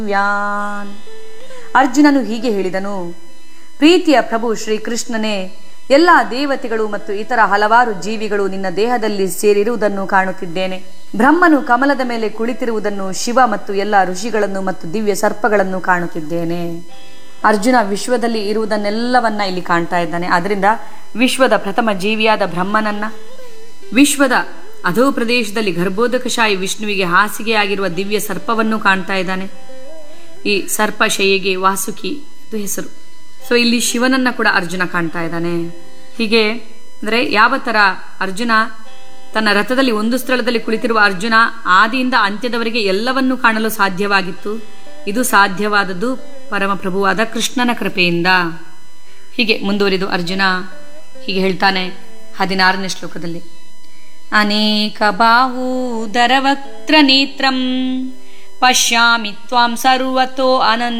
van ಅರ್ಜುನನು ಹೀಗೆ ಹೇಳಿದನು ಪ್ರೀತಿಯ ಪ್ರಭು ಶ್ರೀಕೃಷ್ಣನೇ ಎಲ್ಲ ದೇವತೆಗಳು ಮತ್ತು ಇತರ ಹಲವಾರು ಜೀವಿಗಳು ನಿನ್ನ ದೇಹದಲ್ಲಿ ಸೇರಿರುವುದನ್ನು ಕಾಣುತ್ತಿದ್ದೇನೆ ಬ್ರಹ್ಮನು ಕಮಲದ ಮೇಲೆ ಕುಳಿತಿರುವುದನ್ನು ಶಿವ ಮತ್ತು ಎಲ್ಲ ಋಷಿಗಳನ್ನು ಮತ್ತು ದಿವ್ಯ ಸರ್ಪಗಳನ್ನು ಕಾಣುತ್ತಿದ್ದೇನೆ ಅರ್ಜುನ ವಿಶ್ವದಲ್ಲಿ ಇರುವುದನ್ನೆಲ್ಲವನ್ನ ಇಲ್ಲಿ ಕಾಣ್ತಾ ಇದ್ದಾನೆ ಅದರಿಂದ ವಿಶ್ವದ ಪ್ರಥಮ ಜೀವಿಯಾದ ಬ್ರಹ್ಮನನ್ನ ವಿಶ್ವದ ಅಧೋ ಪ್ರದೇಶದಲ್ಲಿ ಗರ್ಭೋದಕಶಾಹಿ ವಿಷ್ಣುವಿಗೆ ಹಾಸಿಗೆಯಾಗಿರುವ ದಿವ್ಯ ಸರ್ಪವನ್ನು ಕಾಣ್ತಾ ಇದ್ದಾನೆ ಈ ಸರ್ಪ ಶೈಯಿಗೆ ವಾಸುಕಿ ಇದು ಹೆಸರು ಸೊ ಇಲ್ಲಿ ಶಿವನನ್ನ ಕೂಡ ಅರ್ಜುನ ಕಾಣ್ತಾ ಇದ್ದಾನೆ ಹೀಗೆ ಅಂದ್ರೆ ಯಾವ ತರ ಅರ್ಜುನ ತನ್ನ ರಥದಲ್ಲಿ ಒಂದು ಸ್ಥಳದಲ್ಲಿ ಕುಳಿತಿರುವ ಅರ್ಜುನ ಆದಿಯಿಂದ ಅಂತ್ಯದವರೆಗೆ ಎಲ್ಲವನ್ನೂ ಕಾಣಲು ಸಾಧ್ಯವಾಗಿತ್ತು ಇದು ಸಾಧ್ಯವಾದದ್ದು ಪರಮಪ್ರಭುವಾದ ಕೃಷ್ಣನ ಕೃಪೆಯಿಂದ ಹೀಗೆ ಮುಂದುವರಿದು ಅರ್ಜುನ ಹೀಗೆ ಹೇಳ್ತಾನೆ ಹದಿನಾರನೇ ಶ್ಲೋಕದಲ್ಲಿ ಅನೇಕ ಬಾಹೂದರವಕ್ತ್ರ ನೇತ್ರಂ ಪಶ್ಯಾಮಿ ತ್ವಾಂ ಸರ್ವತೋ ಅನಂತ